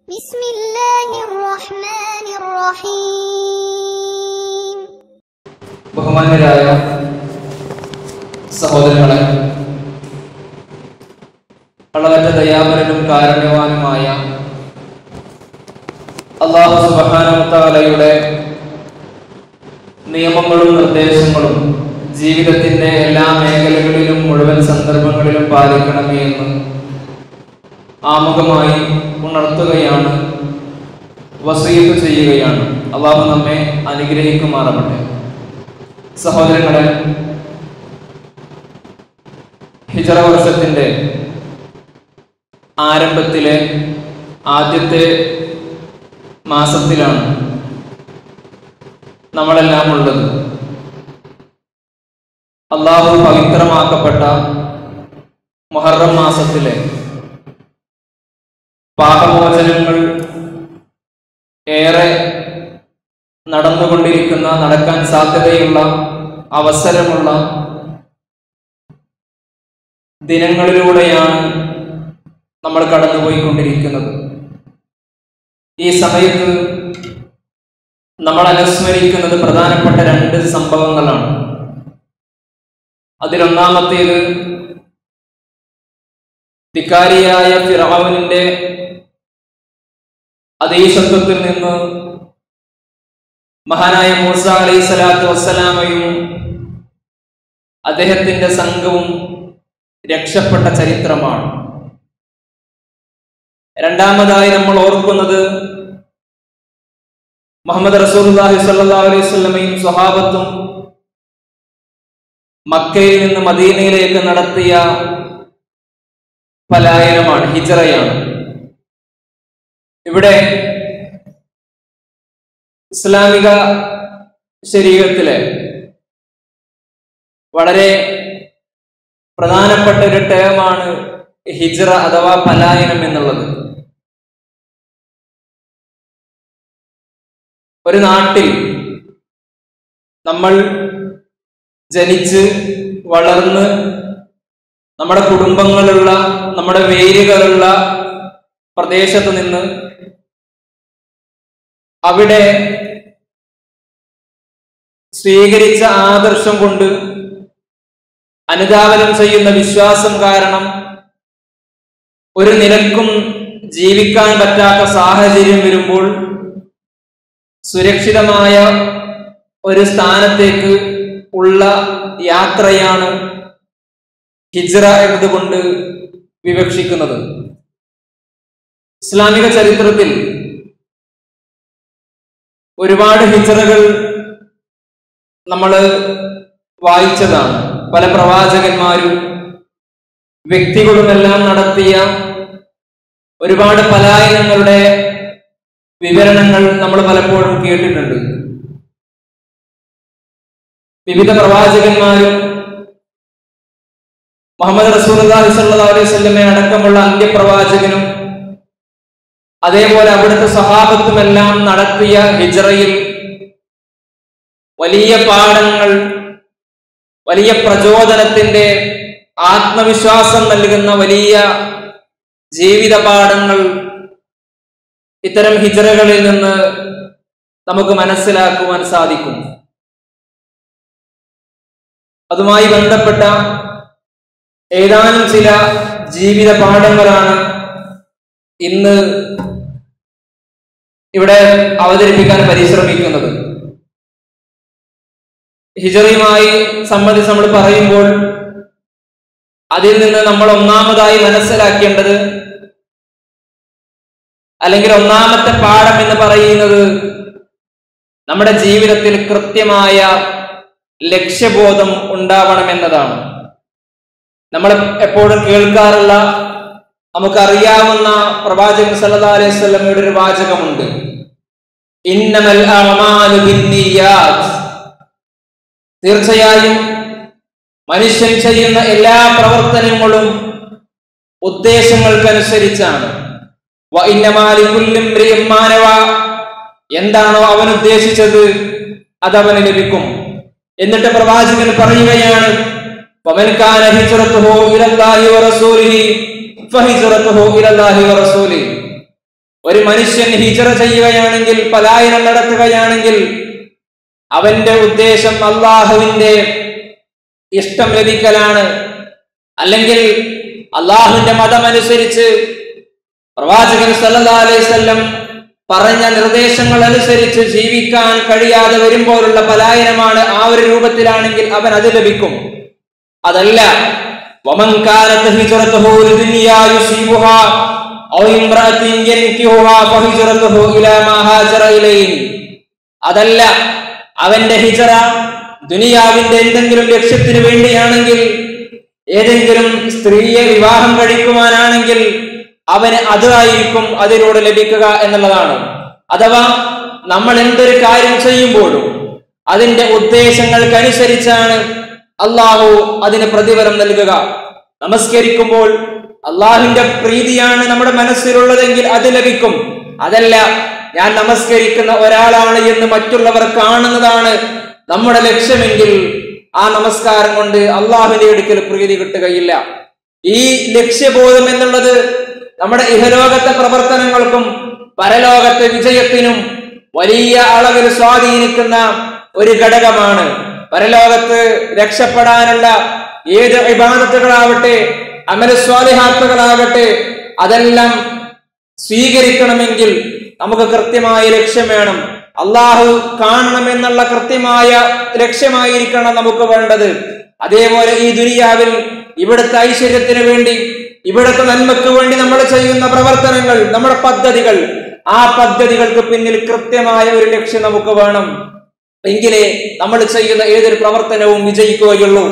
بسم الله الرحمن الرحيم ബഹുമാന്യരായ സഹോദരങ്ങളെ വളവറ്റ ദയാപരനും കാരുണ്യവാനുമായ അള്ളാഹു സുബാനമുത്താലയുടെ നിയമങ്ങളും നിർദ്ദേശങ്ങളും ജീവിതത്തിന്റെ എല്ലാ മേഖലകളിലും മുഴുവൻ സന്ദർഭങ്ങളിലും പാലിക്കണമേ എന്ന് ആമുഖമായി ഉണർത്തുകയാണ് വസീത്ത് ചെയ്യുകയാണ് അള്ളാഹു നമ്മെ അനുഗ്രഹിക്കുമാറാവട്ടെ സഹോദരങ്ങളെ ഹിജറ വർഷത്തിന്റെ ആരംഭത്തിലെ ആദ്യത്തെ മാസത്തിലാണ് നമ്മളെല്ലാം ഉള്ളത് അള്ളാഹു പവിത്രമാക്കപ്പെട്ട മുഹറം മാസത്തിലെ പാപമോചനങ്ങൾ ഏറെ നടന്നുകൊണ്ടിരിക്കുന്ന നടക്കാൻ സാധ്യതയുള്ള അവസരമുള്ള ദിനങ്ങളിലൂടെയാണ് നമ്മൾ കടന്നുപോയിക്കൊണ്ടിരിക്കുന്നത് ഈ സമയത്ത് നമ്മൾ അനുസ്മരിക്കുന്നത് പ്രധാനപ്പെട്ട രണ്ട് സംഭവങ്ങളാണ് അതിലൊന്നാമത്തേത് ധിക്കാരിയായ ഫിറാവുനിന്റെ അതീശത്വത്തിൽ നിന്ന് മഹാനായ മൂസ അലൈഹി സ്വലാത്തു വസ്സലാമയും അദ്ദേഹത്തിന്റെ സംഘവും രക്ഷപ്പെട്ട ചരിത്രമാണ് രണ്ടാമതായി നമ്മൾ ഓർക്കുന്നത് മുഹമ്മദ് റസൂലുള്ളാഹി സ്വല്ലല്ലാഹു അലൈഹി വസല്ലമയും സ്വഹാബത്തും മക്കയിൽ നിന്ന് മദീനയിലേക്ക് നടത്തിയ പലായനമാണ് ഹിജറയാണ് ഇവിടെ ഇസ്ലാമിക ശരീരത്തിലെ വളരെ പ്രധാനപ്പെട്ട ഒരു ടേമാണ് ഹിജ്റ അഥവാ പലായനം എന്നുള്ളത് ഒരു നാട്ടിൽ നമ്മൾ ജനിച്ച് വളർന്ന് നമ്മുടെ കുടുംബങ്ങളുള്ള നമ്മുടെ വേരുകളുള്ള പ്രദേശത്ത് നിന്ന് അവിടെ സ്വീകരിച്ച ആദർശം കൊണ്ട് അനുധാവനം ചെയ്യുന്ന വിശ്വാസം കാരണം ഒരു നിലക്കും ജീവിക്കാൻ പറ്റാത്ത സാഹചര്യം വരുമ്പോൾ സുരക്ഷിതമായ ഒരു സ്ഥാനത്തേക്ക് ഉള്ള യാത്രയാണ് ഹിജ്റ എന്നതുകൊണ്ട് വിവക്ഷിക്കുന്നത് ഇസ്ലാമിക ചരിത്രത്തിൽ ഒരുപാട് ഹിജറകൾ നമ്മൾ വായിച്ചതാണ് പല പ്രവാചകന്മാരും വ്യക്തികളുമെല്ലാം നടത്തിയ ഒരുപാട് പലായനങ്ങളുടെ വിവരണങ്ങൾ നമ്മൾ പലപ്പോഴും കേട്ടിട്ടുണ്ട് വിവിധ പ്രവാചകന്മാരും മുഹമ്മദ് റസൂൽ സല്ലല്ലാഹു അലൈഹി വസല്ലമയെ അടക്കമുള്ള അന്ത്യപ്രവാചകനും അതേപോലെ അവിടുത്തെ സഹാബത്തുമെല്ലാം നടത്തിയ ഹിജറയിൽ വലിയ പാഠങ്ങൾ വലിയ പ്രചോദനത്തിന്റെ ആത്മവിശ്വാസം നൽകുന്ന വലിയ ജീവിത പാഠങ്ങൾ ഇത്തരം ഹിജറകളിൽ നിന്ന് നമുക്ക് മനസ്സിലാക്കുവാൻ സാധിക്കും അതുമായി ബന്ധപ്പെട്ട ഏതാനും ചില ജീവിത പാഠങ്ങളാണ് ഇന്ന് ഇവിടെ അവതരിപ്പിക്കാൻ പരിശ്രമിക്കുന്നത് ഹിജറിയുമായി സംബന്ധിച്ച് നമ്മൾ പറയുമ്പോൾ അതിൽ നിന്ന് നമ്മൾ ഒന്നാമതായി മനസ്സിലാക്കേണ്ടത് അല്ലെങ്കിൽ ഒന്നാമത്തെ പാഠം എന്ന് പറയുന്നത് നമ്മുടെ ജീവിതത്തിൽ കൃത്യമായ ലക്ഷ്യബോധം ഉണ്ടാവണമെന്നതാണ് നമ്മൾ എപ്പോഴും കേൾക്കാറുള്ള നമുക്കറിയാവുന്ന പ്രവാചകൻ സല്ലല്ലാഹു അലൈഹി വസല്ലമയുടെ ഒരു വാചകമുണ്ട് ഇന്നമൽ അഅമാലു ബിന്നിയാത്ത് തീർച്ചയായും മനുഷ്യൻ ചെയ്യുന്ന എല്ലാ പ്രവർത്തനങ്ങളും ഉദ്ദേശങ്ങൾക്കനുസരിച്ചാണ് വ ഇന്നമാലി കുല്ലിം ഇംറിഇൻ മാ നവ. എന്താണോ അവൻ ഉദ്ദേശിച്ചത് അതവന് ലഭിക്കും എന്നിട്ട് പ്രവാചകൻ പറയുകയാണ് ومن كان هجرته الى الله ورسوله فهجرته الى الله ورسوله ഒരു മനുഷ്യൻ ഹിജറ ചെയ്യുകയാണെങ്കിൽ പലായനം നടത്തുകയാണെങ്കിൽ അവന്റെ ഉദ്ദേശം അള്ളാഹുവിന്റെ ഇഷ്ടം ലഭിക്കലാണ് അല്ലെങ്കിൽ അള്ളാഹുവിന്റെ മതമനുസരിച്ച് പ്രവാചകൻ സല്ലല്ലാഹു അലൈഹി വസല്ലം പറഞ്ഞ നിർദ്ദേശങ്ങൾ അനുസരിച്ച് ജീവിക്കാൻ കഴിയാതെ വരുമ്പോഴുള്ള പലായനമാണ് ആ ഒരു രൂപത്തിലാണെങ്കിൽ അവൻ അത് ലഭിക്കും അതല്ല വമൻ കാനത്ത് ഹിജ്റത്തുഹു ലിദുനിയാ യുസീബുഹാ ഔ ഇംറഅത്തിൻ യൻകിഹുഹാ ഫഹിജ്റത്തുഹു ഇലാ മാ ഹാജറ ഇലൈഹി അതല്ല അവന്റെ ഹിജറ ദുനിയാവിന്റെ എന്തെങ്കിലും ലക്ഷ്യത്തിന് വേണ്ടിയാണെങ്കിൽ ഏതെങ്കിലും സ്ത്രീയെ വിവാഹം കഴിക്കുവാനാണെങ്കിൽ അവന് അതായിരിക്കും അതിലൂടെ ലഭിക്കുക എന്നുള്ളതാണ് അഥവാ നമ്മൾ എന്തൊരു കാര്യം ചെയ്യുമ്പോഴും അതിന്റെ ഉദ്ദേശങ്ങൾക്കനുസരിച്ചാണ് അള്ളാഹു അതിന് പ്രതിഫലം നൽകുക നമസ്കരിക്കുമ്പോൾ അള്ളാഹുവിന്റെ പ്രീതിയാണ് നമ്മുടെ മനസ്സിലുള്ളതെങ്കിൽ അത് ലഭിക്കും അതല്ല ഞാൻ നമസ്കരിക്കുന്ന ഒരാളാണ് എന്ന് മറ്റുള്ളവർ കാണുന്നതാണ് നമ്മുടെ ലക്ഷ്യമെങ്കിൽ ആ നമസ്കാരം കൊണ്ട് അള്ളാഹുവിന്റെ അടുക്കൽ പ്രീതി കിട്ടുകയില്ല ഈ ലക്ഷ്യബോധം എന്നുള്ളത് നമ്മുടെ ഇഹലോകത്തെ പ്രവർത്തനങ്ങൾക്കും പരലോകത്തെ വിജയത്തിനും വലിയ അളവിൽ സ്വാധീനിക്കുന്ന ഒരു ഘടകമാണ് പരലോകത്ത് രക്ഷപ്പെടാനുള്ള ഏത് ഇബാദത്തുകളാവട്ടെ അമലസ്വാലിഹാത്തുകളാകട്ടെ അതെല്ലാം സ്വീകരിക്കണമെങ്കിൽ നമുക്ക് കൃത്യമായ ലക്ഷ്യം വേണം അള്ളാഹു കാണണമെന്നുള്ള കൃത്യമായ ലക്ഷ്യമായിരിക്കണം നമുക്ക് വേണ്ടത് അതേപോലെ ഈ ദുനിയാവിൽ ഇവിടുത്തെ ഐശ്വര്യത്തിന് വേണ്ടി ഇവിടുത്തെ നന്മയ്ക്ക് വേണ്ടി നമ്മൾ ചെയ്യുന്ന പ്രവർത്തനങ്ങൾ നമ്മുടെ പദ്ധതികൾ ആ പദ്ധതികൾക്ക് പിന്നിൽ കൃത്യമായ ഒരു ലക്ഷ്യം നമുക്ക് വേണം എങ്കിലേ നമ്മൾ ചെയ്യുന്ന ഏതൊരു പ്രവർത്തനവും വിജയിക്കുകയുള്ളൂ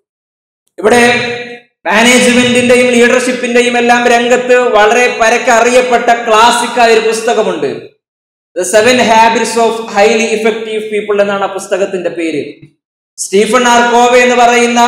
ഇവിടെ മാനേജ്മെന്റിന്റെയും ലീഡർഷിപ്പിന്റെയും എല്ലാം രംഗത്ത് വളരെ പരക്കെ അറിയപ്പെട്ട ക്ലാസിക്കായ ഒരു പുസ്തകമുണ്ട് the seven habits of highly effective people എന്നാണ് ആ പുസ്തകത്തിന്റെ പേര് സ്റ്റീഫൻ ആർ കോവെ എന്ന് പറയുന്ന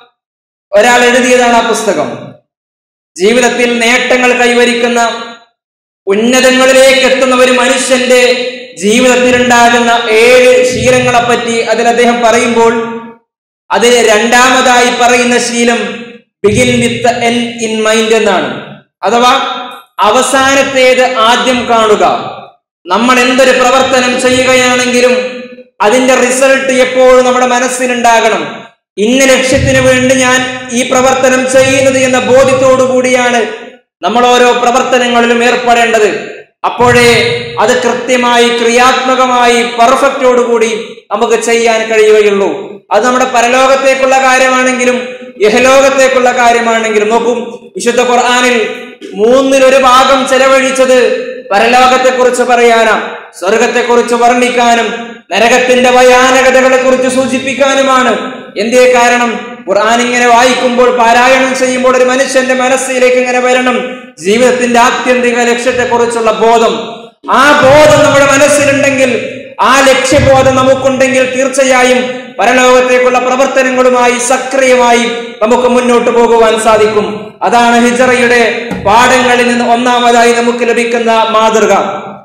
ഒരാൾ എഴുതിയതാണ് ആ പുസ്തകം ജീവിതത്തിൽ നേട്ടങ്ങൾ കൈവരിക്കുന്ന ഉന്നതങ്ങളിലേക്ക് എത്തുന്ന ഒരു മനുഷ്യന്റെ ജീവിതത്തിൽ ഉണ്ടാകുന്ന ഏഴ് ശീലങ്ങളെ പറ്റി അതിൽ അദ്ദേഹം പറയുമ്പോൾ അതിന് രണ്ടാമതായി പറയുന്ന ശീലം begin with end in mind എന്നാണ് അഥവാ അവസാനത്തേത് ആദ്യം കാണുക നമ്മൾ എന്തൊരു പ്രവർത്തനം ചെയ്യുകയാണെങ്കിലും അതിന്റെ റിസൾട്ട് എപ്പോഴും നമ്മുടെ മനസ്സിലുണ്ടാകണം ഇന്ന ലക്ഷ്യത്തിന് വേണ്ടി ഞാൻ ഈ പ്രവർത്തനം ചെയ്യുന്നത് എന്ന ബോധ്യത്തോടു കൂടിയാണ് നമ്മൾ ഓരോ പ്രവർത്തനങ്ങളിലും ഏർപ്പെടേണ്ടത് അപ്പോഴേ അത് കൃത്യമായി ക്രിയാത്മകമായി പെർഫെക്റ്റോടുകൂടി നമുക്ക് ചെയ്യാൻ കഴിയുകയുള്ളൂ അത് നമ്മുടെ പരലോകത്തേക്കുള്ള കാര്യമാണെങ്കിലും യഹലോകത്തേക്കുള്ള കാര്യമാണെങ്കിലും നോക്കും വിശുദ്ധ ഖുർആാനിൽ മൂന്നിലൊരു ഭാഗം ചെലവഴിച്ചത് പരലോകത്തെ കുറിച്ച് പറയാനാം സ്വർഗത്തെ കുറിച്ച് വർണ്ണിക്കാനും നരകത്തിന്റെ ഭയാനകതകളെ കുറിച്ച് സൂചിപ്പിക്കാനുമാണ് എന്തേ കാരണം ഖുർആൻ ഇങ്ങനെ വായിക്കുമ്പോൾ പാരായണം ചെയ്യുമ്പോൾ ഒരു മനുഷ്യന്റെ മനസ്സിലേക്ക് ഇങ്ങനെ വരണം ജീവിതത്തിന്റെ ആത്യന്തിക ലക്ഷ്യത്തെ കുറിച്ചുള്ള ബോധം ആ ബോധം നമ്മുടെ മനസ്സിലുണ്ടെങ്കിൽ ആ ലക്ഷ്യബോധം നമുക്കുണ്ടെങ്കിൽ തീർച്ചയായും പരലോകത്തേക്കുള്ള പ്രവർത്തനങ്ങളുമായി സക്രിയമായി നമുക്ക് മുന്നോട്ട് പോകുവാൻ സാധിക്കും അതാണ് ഹിജറയുടെ പാഠങ്ങളിൽ നിന്ന് ഒന്നാമതായി നമുക്ക് ലഭിക്കുന്ന മാതൃക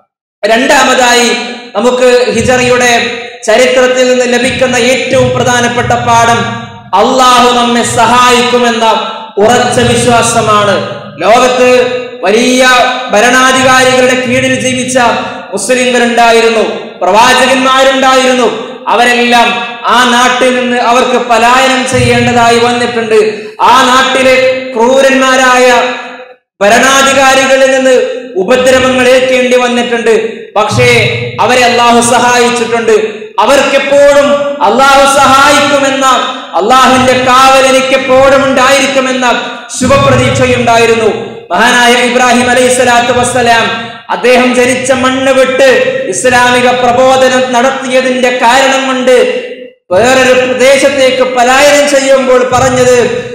രണ്ടാമതായി നമുക്ക് ഹിജറയുടെ ചരിത്രത്തിൽ നിന്ന് ലഭിക്കുന്ന ഏറ്റവും പ്രധാനപ്പെട്ട പാഠം അള്ളാഹു നമ്മെ സഹായിക്കുമെന്ന ഉറച്ച വിശ്വാസമാണ് ലോകത്ത് വലിയ ഭരണാധികാരികളുടെ കീഴിൽ ജീവിച്ച മുസ്ലിങ്ങളുണ്ടായിരുന്നു പ്രവാചകന്മാരുണ്ടായിരുന്നു അവരെല്ലാം ആ നാട്ടിൽ നിന്ന് അവർക്ക് പലായനം ചെയ്യേണ്ടതായി വന്നിട്ടുണ്ട് ആ നാട്ടിലെ ക്രൂരന്മാരായ ഭരണാധികാരികളിൽ നിന്ന് ഉപദ്രവങ്ങൾ ഏൽക്കേണ്ടി വന്നിട്ടുണ്ട് പക്ഷേ അവരെ അള്ളാഹു സഹായിച്ചിട്ടുണ്ട് അവർക്കെപ്പോഴും അള്ളാഹു സഹായിക്കുമെന്ന അള്ളാഹുവിന്റെ കാവൽ എനിക്കെപ്പോഴും ഉണ്ടായിരിക്കുമെന്ന ശുഭപ്രതീക്ഷയുണ്ടായിരുന്നു മഹാനായ ഇബ്രാഹിം അലൈഹി സ്വലാത്തു വസ്സലാം അദ്ദേഹം ജനിച്ച മണ്ണ് വിട്ട് ഇസ്ലാമിക പ്രബോധനം നടത്തിയതിന്റെ കാരണം കൊണ്ട് വേറൊരു പ്രദേശത്തേക്ക് പലായനം ചെയ്യുമ്പോൾ പറഞ്ഞത്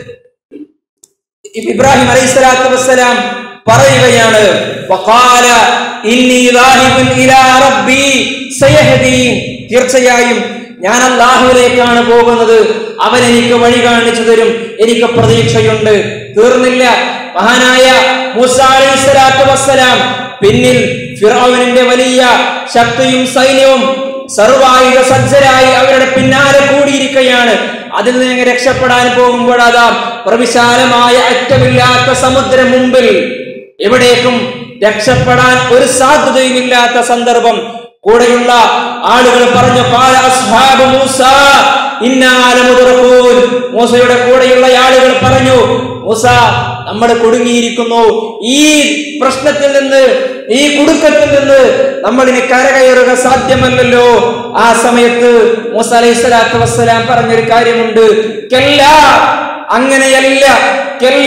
ഇബ്രാഹിം അലൈഹി സ്വലാത്തു വസ്സലാം പറയുകയാണ് വഖാല ഇന്നി ലാഹിബുൻ ഇലാ റബ്ബി സയഹ്ദീൻ തീർച്ചയായും ഞാൻ അള്ളാഹുവിലേക്കാണ് പോകുന്നത് അവൻ എനിക്ക് വഴി കാണിച്ചു തരും എനിക്ക് പ്രതീക്ഷയുണ്ട് തീർന്നില്ല മഹാനായ മൂസ അലൈഹി സ്വലാത്തു വസ്സലാം പിന്നിൽ ഫിറോവിന്റെ വലിയ ശക്തിയും സൈന്യവും സർവായുധ സജ്ജരായി അവരുടെ പിന്നാലെ കൂടിയിരിക്കുകയാണ് അതിൽ നിന്ന് രക്ഷപ്പെടാൻ പോകുമ്പോൾ അതാ പ്രവിശാലമായ അറ്റമില്ലാത്ത സമുദ്രം മുമ്പിൽ എവിടേക്കും രക്ഷപ്പെടാൻ ഒരു സാധ്യതയുമില്ലാത്ത സന്ദർഭം കൂടെയുള്ള ആളുകൾ പറഞ്ഞു "ഖാല അസ്ഹാബു മൂസ ഇന്നാ ലമുദ്റഖൂൻ." മൂസയുടെ കൂടെയുള്ള ആളുകൾ പറഞ്ഞു മൂസ നമ്മൾ കുടുങ്ങിയിരിക്കുന്നു ഈ പ്രശ്നത്തിൽ നിന്ന് ഈ കുടുക്കത്തിൽ നിന്ന് നമ്മൾ ഇനി കരകയറുക സാധ്യമല്ലല്ലോ ആ സമയത്ത് മൂസ അലൈഹി സ്വലാത്തു വസ്സലാം പറഞ്ഞൊരു കാര്യമുണ്ട് കെല്ല അങ്ങനെയല്ല കെല്ല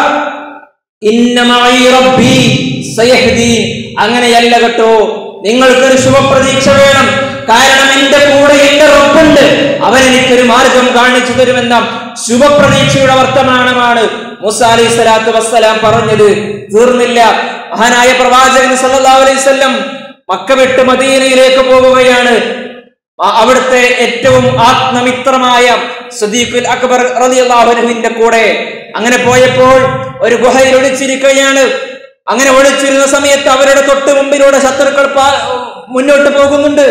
ഇന്ന മഈ റബ്ബി സയഹ്ദീൻ അങ്ങനെയല്ല കേട്ടോ നിങ്ങൾക്കൊരു ശുഭപ്രതീക്ഷ വേണം കാരണം എന്റെ കൂടെ എന്റെ റബ്ബുണ്ട് അവൻ എനിക്കൊരു മാർഗം കാണിച്ചു തരുമെന്ന ശുഭപ്രതീക്ഷയുടെ വർത്തമാനമാണ് മുസ അലൈഹി സ്വലാത്തു വസ്സലാം പറഞ്ഞത് തീർന്നില്ല മഹാനായ പ്രവാചകൻ സല്ലല്ലാഹു അലൈഹി വസല്ലം മക്ക വിട്ട് മദീനയിലേക്ക് പോകുകയാണ് ആ അവിടുത്തെ ഏറ്റവും ആത്മമിത്രമായ സദീഖുൽ അക്ബർ റളിയല്ലാഹു അൻഹുവിന്റെ കൂടെ അങ്ങനെ പോയപ്പോൾ ഒരു ഗുഹയിൽ ഒളിച്ചിരിക്കുകയാണ് അങ്ങനെ ഒളിച്ചിരുന്ന സമയത്ത് അവരുടെ തൊട്ട് മുമ്പിലൂടെ ശത്രുക്കൾ പാ- മുന്നോട്ട് പോകുന്നുണ്ട്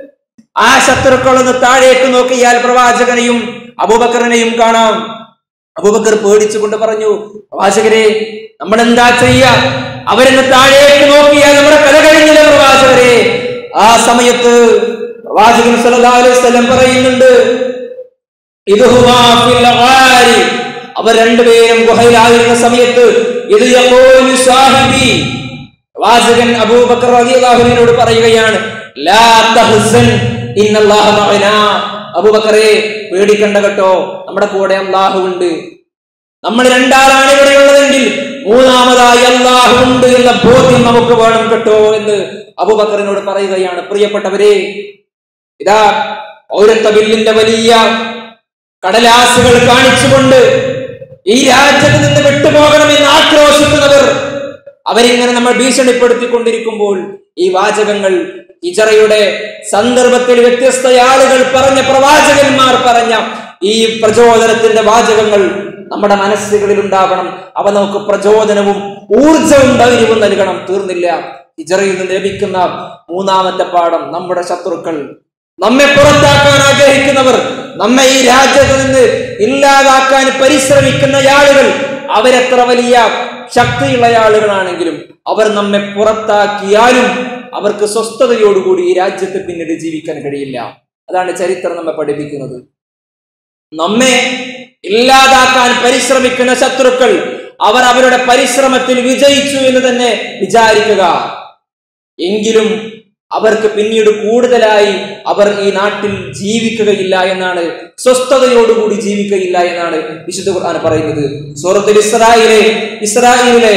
ആ ശത്രുക്കൾ ഒന്ന് താഴേക്ക് നോക്കിയാൽ പ്രവാചകനെയും അബൂബക്കറിനെയും കാണാം അബൂബക്കർ പേടിച്ചുകൊണ്ട് പറഞ്ഞു പ്രവാചകരെ നമ്മൾ എന്താ ചെയ്യ അവരെന്ന് താഴേക്ക് നോക്കിയാൽ നമ്മുടെ കഥ കഴിഞ്ഞില്ല പ്രവാചകരെ ആ സമയത്ത് പ്രവാചകൻ സല്ലല്ലാഹു അലൈഹി വസല്ലം പറയുന്നുണ്ട് ഇദ്ഹുമാ ഫിൽ ഗാരി. അവർ രണ്ടുപേരും ഗുഹയിലായിരുന്ന സമയത്ത് ഇത് യഖൂലു സാഹിബി പ്രവാചകൻ അബൂബക്കർ റളിയല്ലാഹുവിനോട് പറയുകയാണ് ലാ തഹ്സൻ ഇന്നല്ലാഹ മഅനാ അബൂബക്കറെ പേടിക്കണ്ട കേട്ടോ നമ്മുടെ കൂടെ അല്ലാഹു ഉണ്ട് നമ്മൾ രണ്ടാളാണ് ഇവിടെ ഉള്ളതെങ്കിൽ മൂന്നാമതായി അല്ലാഹു ഉണ്ട് എന്ന ബോധ്യം നമുക്ക് വേണം കേട്ടോ എന്ന് അബൂബക്കറിനോട് പറയുകയാണ് പ്രിയപ്പെട്ടവരെ ഇതാ പൗരത്വ ബില്ലിന്റെ വലിയ കടലാസുകൾ കാണിച്ചുകൊണ്ട് ഈ രാജ്യത്ത് നിന്ന് വിട്ടുപോകണമെന്ന് ആക്രോശിക്കുന്നവർ അവരിങ്ങനെ നമ്മൾ ഭീഷണിപ്പെടുത്തിക്കൊണ്ടിരിക്കുമ്പോൾ ഈ വാചകങ്ങൾ ഇജറയുടെ സന്ദർഭത്തിൽ വ്യത്യസ്ത ആളുകൾ പറഞ്ഞ പ്രവാചകന്മാർ പറഞ്ഞ ഈ പ്രചോദനത്തിന്റെ വാചകങ്ങൾ നമ്മുടെ മനസ്സുകളിൽ ഉണ്ടാവണം അവ നമുക്ക് പ്രചോദനവും ഊർജവും ധൈര്യവും നൽകണം തീർന്നില്ല ഇജറയിൽ നിന്ന് ലഭിക്കുന്ന മൂന്നാമത്തെ പാഠം നമ്മുടെ ശത്രുക്കൾ നമ്മെ പുറത്താക്കാൻ ആഗ്രഹിക്കുന്നവർ നമ്മെ ഈ രാജ്യത്ത് നിന്ന് ഇല്ലാതാക്കാൻ പരിശ്രമിക്കുന്ന ആളുകൾ അവരെത്ര വലിയ ശക്തിയുള്ള ആളുകളാണെങ്കിലും അവർ നമ്മെ പുറത്താക്കിയാലും അവർക്ക് സ്വസ്ഥതയോടുകൂടി ഈ രാജ്യത്ത് പിന്നീട് ജീവിക്കാൻ കഴിയില്ല അതാണ് ചരിത്രം നമ്മെ പഠിപ്പിക്കുന്നത് നമ്മെ ഇല്ലാതാക്കാൻ പരിശ്രമിക്കുന്ന ശത്രുക്കൾ അവർ അവരുടെ പരിശ്രമത്തിൽ വിജയിച്ചു എന്ന് തന്നെ വിചാരിക്കുക എങ്കിലും അവർക്ക് പിന്നീട് കൂടുതലായി അവർ ഈ നാട്ടിൽ ജീവിക്കുകയില്ല എന്നാണ് സ്വസ്ഥതയോടുകൂടി ജീവിക്കുകയില്ല എന്നാണ് വിശുദ്ധ ഖുർആൻ പറയുന്നത് സൂറത്തുൽ ഇസ്രായേലെ ഇസ്രായേലിലെ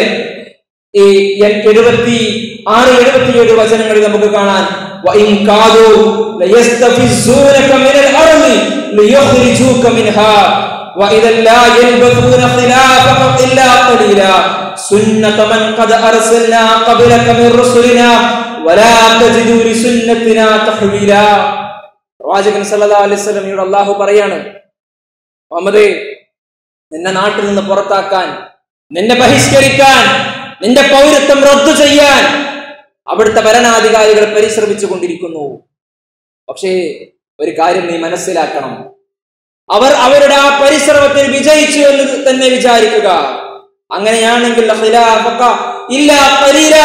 ഈ എ- എഴുപത്തി ആറ് എഴുപത്തിയേഴ് വചനങ്ങളിൽ നമുക്ക് കാണാൻ وَإِنْ كَادُوا لَيَسْتَفِزُّونَكَ مِنَ الْأَرْضِ لِيُخْرِجُوكَ مِنْهَا وَإِذًا لَا يَلْبَثُونَ خِلَافَكَ إِلَّا قَلِيلًا سُنَّةَ مَنْ قَدْ أَرْسَلْنَا قَبْلَكَ مِنْ رُسُلِنَا وَلَا تَجِدُ لِسُنَّتِنَا تَحْوِيلًا പ്രവാചകൻ സല്ലല്ലാഹു അലൈഹി വസല്ലമയോട് അള്ളാഹു പറയാണ് മുഹമ്മദേ നിന്നെ നാട്ടിൽ നിന്ന് പുറത്താക്കാൻ നിന്നെ ബഹിഷ്കരിക്കാൻ നിന്റെ പൗരത്വം റദ്ദു ചെയ്യാൻ അവിടുത്തെ ഭരണാധികാരികൾ പരിശ്രമിച്ചു കൊണ്ടിരിക്കുന്നു പക്ഷേ ഒരു കാര്യം നീ മനസ്സിലാക്കണം അവർ അവരുടെ ആ പരിശ്രമത്തിൽ വിജയിച്ചു എന്ന് തന്നെ വിചാരിക്കുക അങ്ങനെയാണെങ്കിൽ ഖിലാഫക ഇല്ലാ ഖലീല.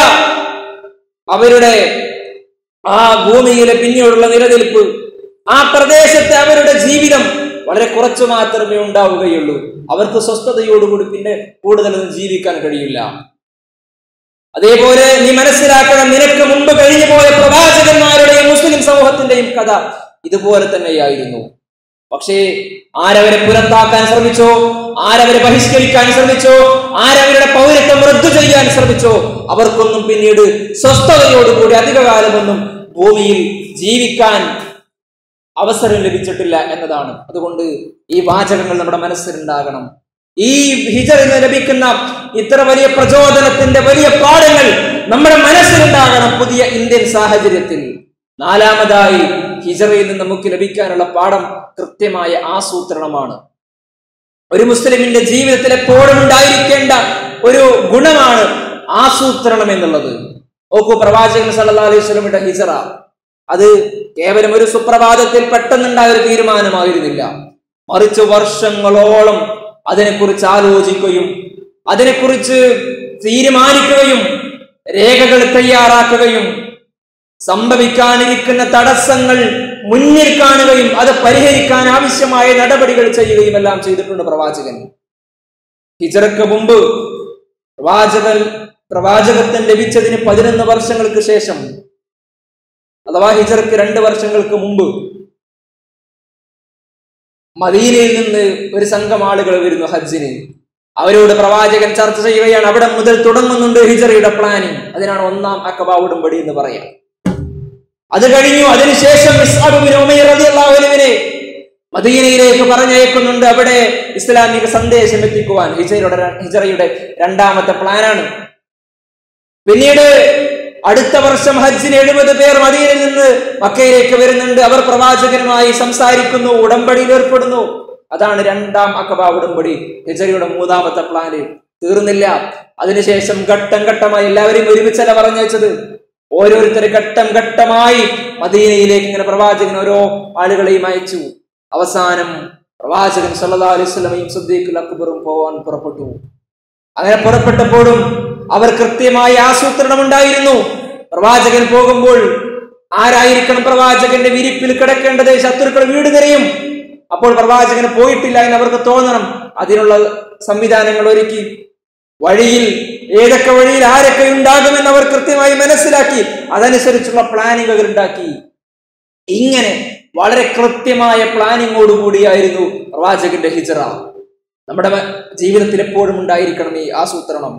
അവരുടെ ആ ഭൂമിയിലെ പിന്നീടുള്ള നിലനിൽപ്പ് ആ പ്രദേശത്തെ അവരുടെ ജീവിതം വളരെ കുറച്ചു മാത്രമേ ഉണ്ടാവുകയുള്ളൂ അവർക്ക് സ്വസ്ഥതയോടുകൂടി പിന്നെ കൂടുതലൊന്നും ജീവിക്കാൻ കഴിയില്ല അതേപോലെ നീ മനസ്സിലാക്കണം നിനക്ക് മുമ്പ് കഴിഞ്ഞു പോയ പ്രവാചകന്മാരുടെയും മുസ്ലിം സമൂഹത്തിന്റെയും കഥ ഇതുപോലെ തന്നെയായിരുന്നു പക്ഷേ ആരവരെ പുറത്താക്കാൻ ശ്രമിച്ചോ ആരവരെ ബഹിഷ്കരിക്കാൻ ശ്രമിച്ചോ ആരവരുടെ പൗരത്വം റദ്ദു ചെയ്യാൻ ശ്രമിച്ചോ അവർക്കൊന്നും പിന്നീട് സ്വസ്ഥതയോടുകൂടി അധികകാലമൊന്നും ഭൂമിയിൽ ജീവിക്കാൻ അവസരം ലഭിച്ചിട്ടില്ല എന്നതാണ് അതുകൊണ്ട് ഈ വാചകങ്ങൾ നമ്മുടെ മനസ്സിലുണ്ടാകണം ഈ ഹിജറിൽ നിന്ന് ലഭിക്കുന്ന ഇത്ര വലിയ പ്രചോദനത്തിന്റെ വലിയ പാഠങ്ങൾ നമ്മുടെ മനസ്സിലുണ്ടാകണം പുതിയ ഇന്ത്യൻ സാഹചര്യത്തിൽ നാലാമതായി ഹിജറയിൽ നിന്ന് നമുക്ക് ലഭിക്കാനുള്ള പാഠം കൃത്യമായ ആസൂത്രണമാണ് ഒരു മുസ്ലിമിന്റെ ജീവിതത്തിൽ എപ്പോഴും ഉണ്ടായിരിക്കേണ്ട ഒരു ഗുണമാണ് ആസൂത്രണം എന്നുള്ളത് നോക്കൂ പ്രവാചകൻ സല്ലല്ലാഹു അലൈഹി വസല്ലമയുടെ ഹിജറ അത് കേവലം ഒരു സുപ്രഭാതത്തിൽ പെട്ടെന്നുണ്ടായ ഒരു തീരുമാനമായിരുന്നില്ല മറിച്ച് വർഷങ്ങളോളം അതിനെക്കുറിച്ച് ആലോചിക്കുകയും അതിനെക്കുറിച്ച് തീരുമാനിക്കുകയും രേഖകൾ തയ്യാറാക്കുകയും സംഭവിക്കാനിരിക്കുന്ന തടസ്സങ്ങൾ മുന്നിൽ കാണുകയും അത് പരിഹരിക്കാൻ ആവശ്യമായ നടപടികൾ ചെയ്യുകയും എല്ലാം ചെയ്തിട്ടുണ്ട് പ്രവാചകൻ ഹിജറക്ക് മുമ്പ് പ്രവാചകൻ പ്രവാചകത്വം ലഭിച്ചതിന് പതിനൊന്ന് വർഷങ്ങൾക്ക് ശേഷം അഥവാ ഹിജറക്ക് രണ്ട് വർഷങ്ങൾക്ക് മുമ്പ് മദീനയിൽ നിന്ന് ഒരു സംഘം ആളുകൾ വരുന്നു ഹജ്ജിന് അവരോട് പ്രവാചകൻ ചർച്ച ചെയ്യുകയാണ് അവിടെ മുതൽ തുടങ്ങുന്നുണ്ട് ഹിജറയുടെ പ്ലാനിങ് അതിനാണ് ഒന്നാം അക്കബ ഉടമ്പടി എന്ന് പറയാം അത് കഴിഞ്ഞു അതിനുശേഷം ഇസ്ഹാബ് ബിൻ ഉമൈർ റളിയല്ലാഹു അൻഹുവിനെ മദീനയിലേക്ക് പറഞ്ഞയക്കുന്നുണ്ട് അവിടെ ഇസ്ലാമിക സന്ദേശം എത്തിക്കുവാൻ ഹിജറയുടെ ഹിജറയുടെ രണ്ടാമത്തെ പ്ലാനാണ് പിന്നീട് അടുത്ത വർഷം ഹജ്ജിന് എഴുപത് പേർ മദീനയിൽ നിന്ന് മക്കയിലേക്ക് വരുന്നുണ്ട് അവർ പ്രവാചകനുമായി സംസാരിക്കുന്നു ഉടമ്പടിയിൽ ഏർപ്പെടുന്നു അതാണ് രണ്ടാം അക്കബ ഉടമ്പടി ഹിജറയുടെ മൂന്നാമത്തെ പ്ലാന് തീർന്നില്ല അതിനുശേഷം ഘട്ടം ഘട്ടമായി എല്ലാവരെയും ഒരുമിച്ചല്ല പറഞ്ഞയച്ചത് ഓരോരുത്തർ ഘട്ടം ഘട്ടമായി മദീനയിലേക്ക് ഇങ്ങനെ പ്രവാചകൻ ഓരോ ആളുകളെയും അയച്ചു അവസാനം പ്രവാചകൻ സല്ലല്ലാഹു അലൈഹി വസല്ലമയും സുദ്ദീഖുൽ അക്ബറും പോവാൻ പുറപ്പെട്ടു അങ്ങനെ പുറപ്പെട്ടപ്പോഴും അവർ കൃത്യമായ ആസൂത്രണം ഉണ്ടായിരുന്നു പ്രവാചകൻ പോകുമ്പോൾ ആരായിരിക്കണം പ്രവാചകന്റെ വിരിപ്പിൽ കിടക്കേണ്ടത് ശത്രുക്കൾ വീട് തിരയും അപ്പോൾ പ്രവാചകന് പോയിട്ടില്ല എന്ന് അവർക്ക് തോന്നണം അതിനുള്ള സംവിധാനങ്ങൾ ഒരുക്കി വഴിയിൽ ഏതൊക്കെ വഴിയിൽ ആരൊക്കെ ഉണ്ടാകുമെന്ന് അവർ കൃത്യമായി മനസ്സിലാക്കി അതനുസരിച്ചുള്ള പ്ലാനിങ്ങുകൾ ഉണ്ടാക്കി ഇങ്ങനെ വളരെ കൃത്യമായ പ്ലാനിങ്ങോടുകൂടിയായിരുന്നു പ്രവാചകന്റെ ഹിജറ നമ്മുടെ മ- ജീവിതത്തിൽ എപ്പോഴും ഉണ്ടായിരിക്കണം ഈ ആസൂത്രണം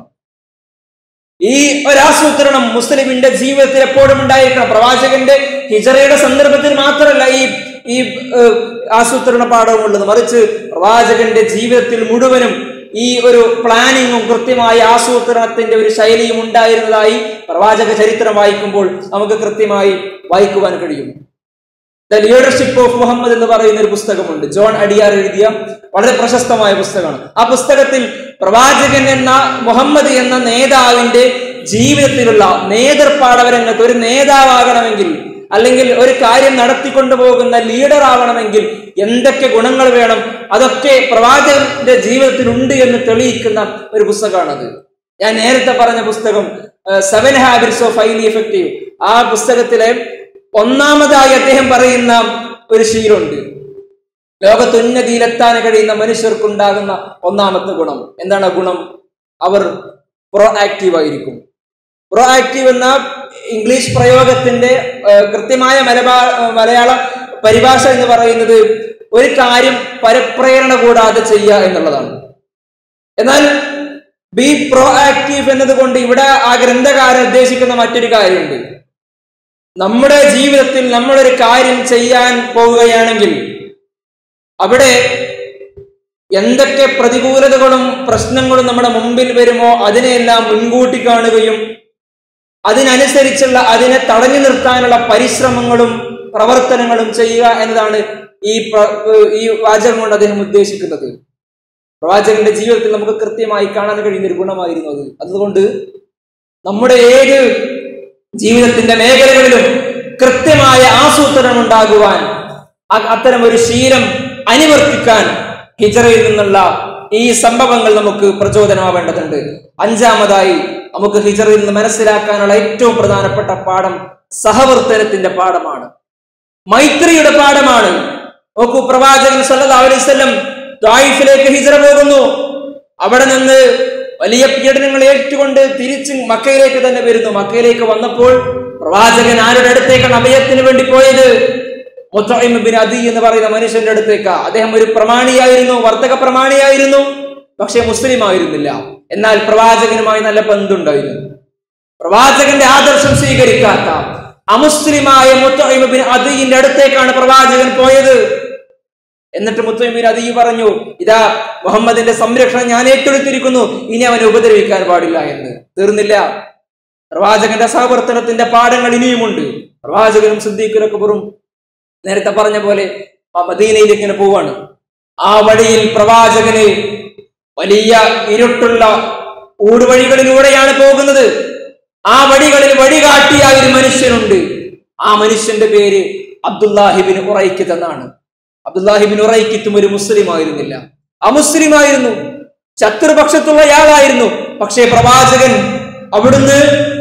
ഈ ഒരാസൂത്രണം മുസ്ലിമിന്റെ ജീവിതത്തിൽ എപ്പോഴും ഉണ്ടായിരിക്കണം പ്രവാചകന്റെ ഹിജറയുടെ സന്ദർഭത്തിൽ മാത്രമല്ല ഈ ഈ ഏഹ്, ആസൂത്രണ പാഠവും ഉള്ളത് മറിച്ച് പ്രവാചകന്റെ ജീവിതത്തിൽ മുഴുവനും ഈ ഒരു പ്ലാനിങ്ങും കൃത്യമായ ആസൂത്രണത്തിന്റെ ഒരു ശൈലിയും ഉണ്ടായിരുന്നതായി പ്രവാചക ചരിത്രം വായിക്കുമ്പോൾ നമുക്ക് കൃത്യമായി വായിക്കുവാൻ കഴിയും ദ ലീഡർഷിപ്പ് ഓഫ് മുഹമ്മദ് എന്ന് പറയുന്ന ഒരു പുസ്തകമുണ്ട് ജോൺ അഡിയാർ എഴുതിയ വളരെ പ്രശസ്തമായ പുസ്തകമാണ് ആ പുസ്തകത്തിൽ പ്രവാചകൻ എന്ന മുഹമ്മദ് എന്ന നേതാവിന്റെ ജീവിതത്തിലുള്ള നേതൃപാടവരംഗത്ത് ഒരു നേതാവാകണമെങ്കിൽ അല്ലെങ്കിൽ ഒരു കാര്യം നടത്തിക്കൊണ്ടു പോകുന്ന ലീഡർ ആവണമെങ്കിൽ എന്തൊക്കെ ഗുണങ്ങൾ വേണം അതൊക്കെ പ്രവാചകന്റെ ജീവിതത്തിൽ ഉണ്ട് എന്ന് തെളിയിക്കുന്ന ഒരു പുസ്തകമാണത് ഞാൻ നേരത്തെ പറഞ്ഞ പുസ്തകം seven habits of highly effective ആ പുസ്തകത്തിലെ ഒന്നാമതായി അദ്ദേഹം പറയുന്ന ഒരു ശീലമുണ്ട് ലോകത്ത് ഉന്നതിയിലെത്താൻ കഴിയുന്ന മനുഷ്യർക്കുണ്ടാകുന്ന ഒന്നാമത്തെ ഗുണം എന്താണ് ആ ഗുണം അവർ പ്രോ ആക്റ്റീവ് ആയിരിക്കും പ്രോ ആക്റ്റീവ് എന്ന ഇംഗ്ലീഷ് പ്രയോഗത്തിന്റെ ഏഹ്, കൃത്യമായ മലബാ മലയാള പരിഭാഷ എന്ന് പറയുന്നത് ഒരു കാര്യം പരപ്രേരണ കൂടാതെ ചെയ്യുക എന്നുള്ളതാണ് എന്നാൽ ബി പ്രോ ആക്റ്റീവ് എന്നതുകൊണ്ട് ഇവിടെ ആ ഗ്രന്ഥകാരൻ ഉദ്ദേശിക്കുന്ന മറ്റൊരു കാര്യമുണ്ട് നമ്മുടെ ജീവിതത്തിൽ നമ്മളൊരു കാര്യം ചെയ്യാൻ പോവുകയാണെങ്കിൽ അവിടെ എന്തൊക്കെ പ്രതികൂലതകളും പ്രശ്നങ്ങളും നമ്മുടെ മുമ്പിൽ വരുമോ അതിനെയെല്ലാം മുൻകൂട്ടി കാണുകയും അതിനനുസരിച്ചുള്ള അതിനെ തടഞ്ഞു നിർത്താനുള്ള പരിശ്രമങ്ങളും പ്രവർത്തനങ്ങളും ചെയ്യുക എന്നതാണ് ഈ പ്ര- ഈ വാചകം കൊണ്ട് അദ്ദേഹം ഉദ്ദേശിക്കുന്നത് പ്രവാചകന്റെ ജീവിതത്തിൽ നമുക്ക് കൃത്യമായി കാണാൻ കഴിയുന്ന ഒരു ഗുണമായിരുന്നു അത് അതുകൊണ്ട് നമ്മുടെ ഏത് ജീവിതത്തിന്റെ മേഖലകളിലും കൃത്യമായ ആസൂത്രണം ഉണ്ടാകുവാൻ അ- അത്തരം ഒരു ശീലം അനുവർത്തിക്കാൻ ഹിജറയിൽ നിന്നുള്ള ഈ സംഭവങ്ങൾ നമുക്ക് പ്രചോദനമാവേണ്ടതുണ്ട് അഞ്ചാമതായി നമുക്ക് ഹിജറയിൽ നിന്ന് മനസ്സിലാക്കാനുള്ള ഏറ്റവും പ്രധാനപ്പെട്ട പാഠം സഹവർത്തനത്തിന്റെ പാഠമാണ് മൈത്രിയുടെ പാഠമാണ് നോക്കൂ പ്രവാചകൻ സല്ലല്ലാഹു അലൈഹി വസല്ലം ത്വായിഫിലേക്ക് ഹിജറ പോകുന്നു അവിടെ നിന്ന് വലിയ പീഡനങ്ങൾ ഏറ്റുകൊണ്ട് തിരിച്ച് മക്കയിലേക്ക് തന്നെ വരുന്നു മക്കയിലേക്ക് വന്നപ്പോൾ പ്രവാചകൻ ആരുടെ അടുത്തേക്കാണ് അഭയത്തിന് വേണ്ടി പോയത് മുത്തഇം ബിൻ അദി എന്ന് പറയുന്ന മനുഷ്യന്റെ അടുത്തേക്ക് അദ്ദേഹം ഒരു പ്രമാണിയായിരുന്നു വർത്തക പ്രമാണിയായിരുന്നു പക്ഷെ മുസ്ലിം ആയിരുന്നില്ല എന്നാൽ പ്രവാചകനുമായി നല്ല ബന്ധുണ്ടായിരുന്നു പ്രവാചകന്റെ ആദർശം സ്വീകരിക്കാത്ത അമുസ്ലിമായ മുത്തഇം ബിൻ അദിന്റെ അടുത്തേക്കാണ് പ്രവാചകൻ പോയത് എന്നിട്ട് മുത്തഇം ബിൻ അദി പറഞ്ഞു ഇതാ മുഹമ്മദിന്റെ സംരക്ഷണം ഞാൻ ഏറ്റെടുത്തിരിക്കുന്നു ഇനി അവനെ ഉപദ്രവിക്കാൻ പാടില്ല എന്ന് തീർന്നില്ല പ്രവാചകന്റെ സഹവർത്തനത്തിന്റെ പാഠങ്ങൾ ഇനിയുമുണ്ട് പ്രവാചകനും സിദ്ദീഖിനൊക്കെ വെറും നേരത്തെ പറഞ്ഞ പോലെ ആ മദീനയിൽ ഇങ്ങനെ പോവാണ് ആ വഴിയിൽ പ്രവാചകന് വലിയ ഇരുട്ടുള്ള ഊടുവഴികളിലൂടെയാണ് പോകുന്നത് ആ വഴികളിൽ വഴികാട്ടിയ ഒരു മനുഷ്യനുണ്ട് ആ മനുഷ്യന്റെ പേര് അബ്ദുല്ലാഹിബിൻ ഉറൈക്കിത്ത് എന്നാണ് അബ്ദുല്ലാഹിബിൻ ഉറൈക്കിത്തും ഒരു മുസ്ലിം ആയിരുന്നില്ല അമുസ്ലിമായിരുന്നു ശത്രുപക്ഷത്തുള്ള ആളായിരുന്നു പക്ഷേ പ്രവാചകൻ അവിടുന്ന്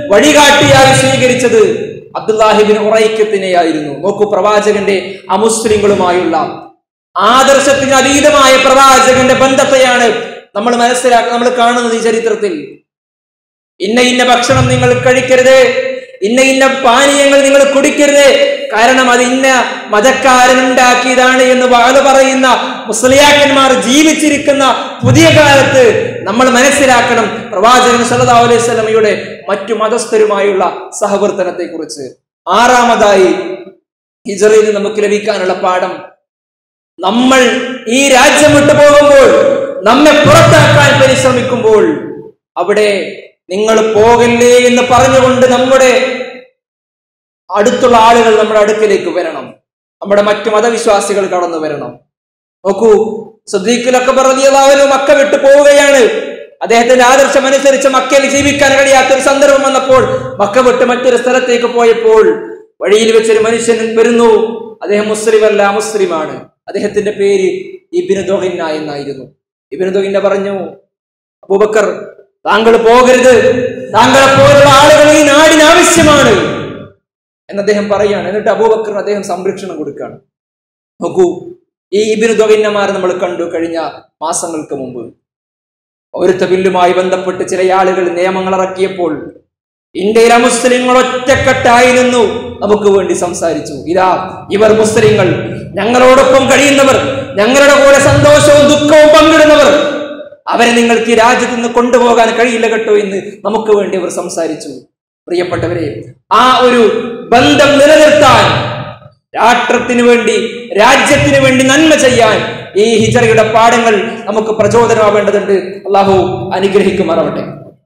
വഴികാട്ടിയായി സ്വീകരിച്ചത് അബ്ദുല്ലാഹിബിൻ ഉറൈക്കത്തിനെയായിരുന്നു നോക്കൂ പ്രവാചകന്റെ അമുസ്ലിങ്ങളുമായുള്ള ആദർശത്തിന് അതീതമായ പ്രവാചകന്റെ ബന്ധത്തെയാണ് നമ്മൾ മനസ്സിലാക്കുക നമ്മൾ കാണുന്നത് ഈ ചരിത്രത്തിൽ ഇന്ന ഇന്ന ഭക്ഷണം നിങ്ങൾ കഴിക്കരുത് ഇന്ന ഇന്ന പാനീയങ്ങൾ നിങ്ങൾ കുടിക്കരുത് കാരണം അത് ഇന്ന മതക്കാരൻ ഉണ്ടാക്കിയതാണ് എന്ന് വാഴ പറയുന്ന മുസ്ലിയാക്കന്മാർ ജീവിച്ചിരിക്കുന്ന പുതിയ കാലത്ത് നമ്മൾ മനസ്സിലാക്കണം പ്രവാചകൻ സല്ലല്ലാഹു അലൈഹി സ്വലമയുടെ മറ്റു മതസ്ഥരുമായുള്ള സഹവർത്തനത്തെ കുറിച്ച് ആറാമതായി ഹിജറയിൽ നമുക്ക് ലഭിക്കാനുള്ള പാഠം നമ്മൾ ഈ രാജ്യം വിട്ടു പോകുമ്പോൾ നമ്മെ പുറത്താക്കാൻ പരിശ്രമിക്കുമ്പോൾ അവിടെ നിങ്ങൾ പോകല്ലേ എന്ന് പറഞ്ഞുകൊണ്ട് നമ്മുടെ അടുത്തുള്ള ആളുകൾ നമ്മുടെ അടുക്കലേക്ക് വരണം നമ്മുടെ മറ്റു മതവിശ്വാസികൾ കടന്നു വരണം നോക്കൂ സദ്ദീഖുലൊക്കെ പറഞ്ഞവന് മക്ക വിട്ടു പോവുകയാണ് അദ്ദേഹത്തിന്റെ ആദർശം അനുസരിച്ച് മക്കയിൽ ജീവിക്കാൻ കഴിയാത്തൊരു സന്ദർഭം വന്നപ്പോൾ മക്ക വിട്ട് മറ്റൊരു സ്ഥലത്തേക്ക് പോയപ്പോൾ വഴിയിൽ വെച്ചൊരു മനുഷ്യൻ വരുന്നു അദ്ദേഹം മുസ്ലിം അല്ല മുസ്ലിമാണ് അദ്ദേഹത്തിന്റെ പേര് ഇബിന് ദൊഹിന്ന എന്നായിരുന്നു ഇബിന് ദൊഹിന്ന പറഞ്ഞു അബൂബക്കർ താങ്കൾ പോകരുത് താങ്കളെ പോലുള്ള ആളുകൾ ഈ നാടിന് ആവശ്യമാണ് എന്ന് അദ്ദേഹം പറയാണ് എന്നിട്ട് അബൂബക്കർ അദ്ദേഹം സംരക്ഷണം കൊടുക്കുകയാണ് നോക്കൂ ഈ ഇബിന് ദൊഹിന്നമാർ നമ്മൾ കണ്ടു കഴിഞ്ഞ മാസങ്ങൾക്ക് മുമ്പ് പൗരത്വ ബില്ലുമായി ബന്ധപ്പെട്ട് ചില ആളുകൾ നിയമങ്ങൾ ഇറക്കിയപ്പോൾ ഇന്ത്യയിലെ മുസ്ലിങ്ങൾ ഒറ്റക്കെട്ടായിരുന്നു നമുക്ക് വേണ്ടി സംസാരിച്ചു ഇതാ ഇവർ മുസ്ലിങ്ങൾ ഞങ്ങളോടൊപ്പം കഴിയുന്നവർ ഞങ്ങളുടെ കൂടെ സന്തോഷവും ദുഃഖവും പങ്കിടുന്നവർ അവരെ നിങ്ങൾക്ക് ഈ രാജ്യത്ത് നിന്ന് കൊണ്ടുപോകാൻ കഴിയില്ല കേട്ടോ എന്ന് നമുക്ക് വേണ്ടി അവർ സംസാരിച്ചു പ്രിയപ്പെട്ടവരെ ആ ഒരു ബന്ധം നിലനിർത്താൻ രാഷ്ട്രത്തിന് വേണ്ടി രാജ്യത്തിന് വേണ്ടി നന്മ ചെയ്യാൻ ഈ ഹിജറയുടെ പാഠങ്ങൾ നമുക്ക് പ്രചോദനമാവേണ്ടതുണ്ട് അള്ളാഹു അനുഗ്രഹിക്കുമാറാവട്ടെ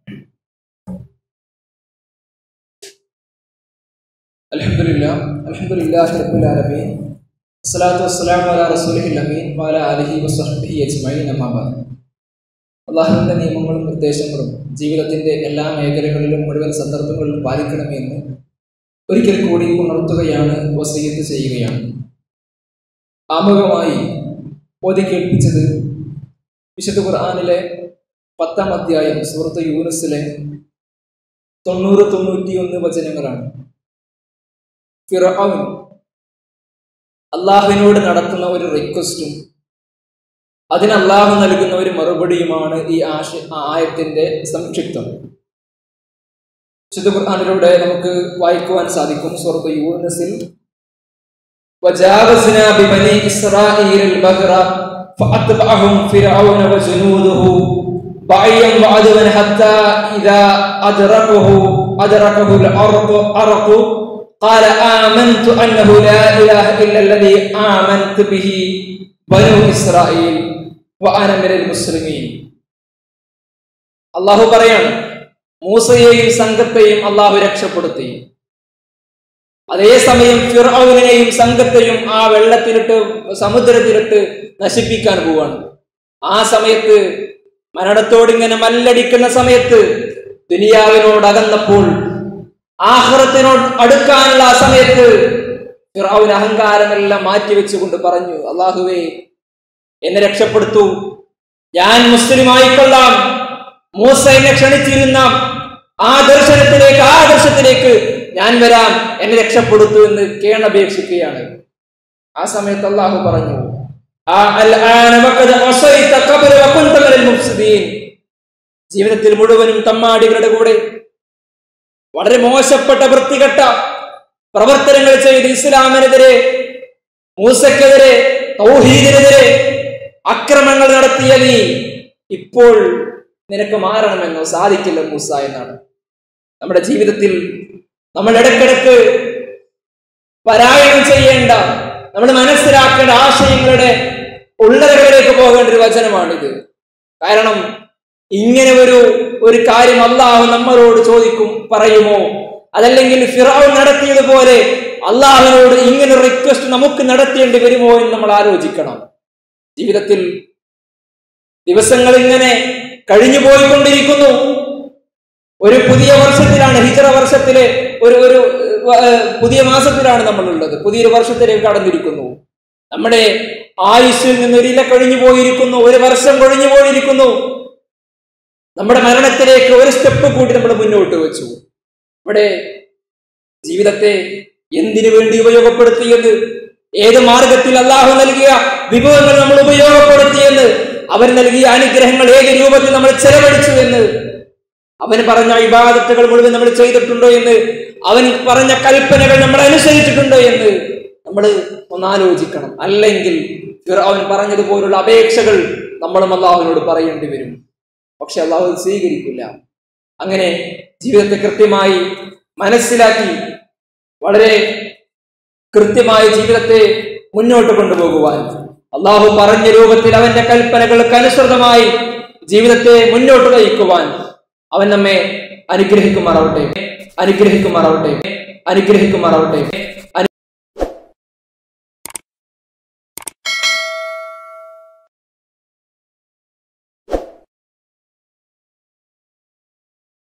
അൽഹംദുലില്ലാ അൽഹംദുലില്ലാഹി റബ്ബിൽ ആലമീൻ അസ്സലാത്തു വസ്സലാമു അലാ റസൂലിഹിൽ അമീൻ വഅലാ ആലിഹി വസ്വഹ്ബിഹി അജ്മഈൻ അമ്മാ ബഅദ് അള്ളാഹുവിന്റെ നിയമങ്ങളും നിർദ്ദേശങ്ങളും ജീവിതത്തിന്റെ എല്ലാ മേഖലകളിലും മുഴുവൻ സന്ദർഭങ്ങളിലും പാലിക്കണമെന്ന് ഒരിക്കൽ കൂടി ഉണർത്തുകയാണ് വസീയത്ത് ചെയ്യുകയാണ് ആമുഖമായി ഓതി കേൾപ്പിച്ചത് വിശുദ്ധ ഖുർആാനിലെ പത്താം അധ്യായം സുഹൃത്ത് യൂനസിലെ തൊണ്ണൂറ് തൊണ്ണൂറ്റിയൊന്ന് വചനങ്ങളാണ് ഫിറൌൻ അള്ളാഹുവിനോട് നടത്തുന്ന ഒരു റിക്വസ്റ്റും അതിന് അള്ളാഹു നൽകുന്ന ഒരു മറുപടിയുമാണ് ഈ ആശ ആയത്തിന്റെ സംക്ഷിപ്തം വിശുദ്ധ ഖുർആാനിലൂടെ നമുക്ക് വായിക്കുവാൻ സാധിക്കും സുഹൃത്ത് യൂനസിൽ وجاوزنا ببني إسرائيل البحر فأتبعهم فرعون وجنوده بعيا وعدوا حتى إذا أدركه أدركه الأرض أرق قال آمنت أنه لا إله إلا الذي آمنت به بنو إسرائيل وأنا من المسلمين അള്ളാഹു പറയാണ് മൂസയെയും സംഘത്തെയും അള്ളാഹു രക്ഷപ്പെടുത്തി അതേസമയം ഫിറൌനെയും സംഘത്തെയും ആ വെള്ളത്തിലിട്ട് സമുദ്രത്തിലിട്ട് നശിപ്പിക്കാൻ പോവാണ് ആ സമയത്ത് മരണത്തോടിങ്ങനെ മല്ലടിക്കുന്ന സമയത്ത് ദുനിയാവിനോട് അകന്നപ്പോൾ ആഹ്റത്തിനോട് അടുക്കാനുള്ള ആ സമയത്ത് ഫിറൌൻ അഹങ്കാരമെല്ലാം മാറ്റിവെച്ചുകൊണ്ട് പറഞ്ഞു അള്ളാഹുവേ എന്നെ രക്ഷപ്പെടുത്തൂ ഞാൻ മുസ്ലിം ആയിക്കൊള്ളാം മൂസ എന്നെ ക്ഷണിച്ചിരുന്ന ആ ദർശനത്തിലേക്ക് ആ ആദർശത്തിലേക്ക് ഞാൻ വരാം എന്നെ രക്ഷപ്പെടുത്തു എന്ന് കേണപേക്ഷിക്കുകയാണ് ആ സമയത്ത് അള്ളാഹു പറഞ്ഞു ആ അൽആന വഖദ് അസൈത ഖബ്ല വകുൻത മിനൽ മുഫ്സിദീൻ ജീവിതത്തിൽ മുഴുവനും തമ്മാടികളുടെ കൂടെ വളരെ മോശപ്പെട്ട വൃത്തികെട്ട പ്രവർത്തനങ്ങൾ ചെയ്ത് ഇസ്ലാമിനെതിരെ മൂസക്കെതിരെ തൗഹീദിനെതിരെ അക്രമങ്ങൾ നടത്തിയ നീ ഇപ്പോൾ നിനക്ക് മാറണമെന്നോ സാധിക്കില്ല മൂസ എന്നാണ് നമ്മുടെ ജീവിതത്തിൽ നമ്മൾ ഇടയ്ക്കിടയ്ക്ക് പാരായണം ചെയ്യേണ്ട നമ്മൾ മനസ്സിലാക്കേണ്ട ആശയങ്ങളുടെ ഉള്ളറകളിലേക്ക് പോകേണ്ട ഒരു വചനമാണിത് കാരണം ഇങ്ങനെ ഒരു ഒരു കാര്യം അള്ളാഹു നമ്മളോട് ചോദിക്കും പറയുമോ അതല്ലെങ്കിൽ ഫിറാവ് നടത്തിയതുപോലെ അള്ളാഹുവിനോട് ഇങ്ങനെ റിക്വസ്റ്റ് നമുക്ക് നടത്തേണ്ടി വരുമോ എന്ന് നമ്മൾ ആലോചിക്കണം ജീവിതത്തിൽ ദിവസങ്ങൾ ഇങ്ങനെ കഴിഞ്ഞു പോയിക്കൊണ്ടിരിക്കുന്നു ഒരു പുതിയ വർഷത്തിലാണ് ഹിജറ വർഷത്തിലെ ഒരു ഒരു ഏർ, പുതിയ മാസത്തിലാണ് നമ്മളുള്ളത് പുതിയൊരു വർഷത്തിലേക്ക് കടന്നിരിക്കുന്നു നമ്മുടെ ആയുസ്സിൽ നിന്ന് ഒരു ഇല കഴിഞ്ഞു പോയിരിക്കുന്നു ഒരു വർഷം കഴിഞ്ഞു പോയിരിക്കുന്നു നമ്മുടെ മരണത്തിലേക്ക് ഒരു സ്റ്റെപ്പ് കൂടി നമ്മൾ മുന്നോട്ട് വെച്ചു ഇവിടെ ജീവിതത്തെ എന്തിനു വേണ്ടി ഉപയോഗപ്പെടുത്തിയെന്ന് ഏത് മാർഗത്തിൽ അള്ളാഹു നൽകിയ വിഭവങ്ങൾ നമ്മൾ ഉപയോഗപ്പെടുത്തിയെന്ന് അവൻ നൽകിയ അനുഗ്രഹങ്ങൾ ഏത് രൂപത്തിൽ നമ്മൾ ചെലവഴിച്ചു എന്ന് അവൻ പറഞ്ഞ ഇബാദത്തുകൾ മുഴുവൻ നമ്മൾ ചെയ്തിട്ടുണ്ടോ എന്ന് അവൻ പറഞ്ഞ കൽപ്പനകൾ നമ്മൾ അനുസരിച്ചിട്ടുണ്ടോ എന്ന് നമ്മൾ ഒന്നാലോചിക്കണം അല്ലെങ്കിൽ അവൻ പറഞ്ഞതുപോലുള്ള അപേക്ഷകൾ നമ്മളും അള്ളാഹുവിനോട് പറയേണ്ടി വരും പക്ഷെ അള്ളാഹു അത് സ്വീകരിക്കില്ല അങ്ങനെ ജീവിതത്തെ കൃത്യമായി മനസ്സിലാക്കി വളരെ കൃത്യമായ ജീവിതത്തെ മുന്നോട്ട് കൊണ്ടുപോകുവാൻ അള്ളാഹു പറഞ്ഞ രൂപത്തിൽ അവന്റെ കൽപ്പനകൾക്ക് അനുസൃതമായി ജീവിതത്തെ മുന്നോട്ട് നയിക്കുവാൻ അവൻ നമ്മെ അനുഗ്രഹിക്കുമാറാവട്ടെ അനുഗ്രഹിക്കുമാറാവട്ടെ അനുഗ്രഹിക്കുമാറാവട്ടെ അനു-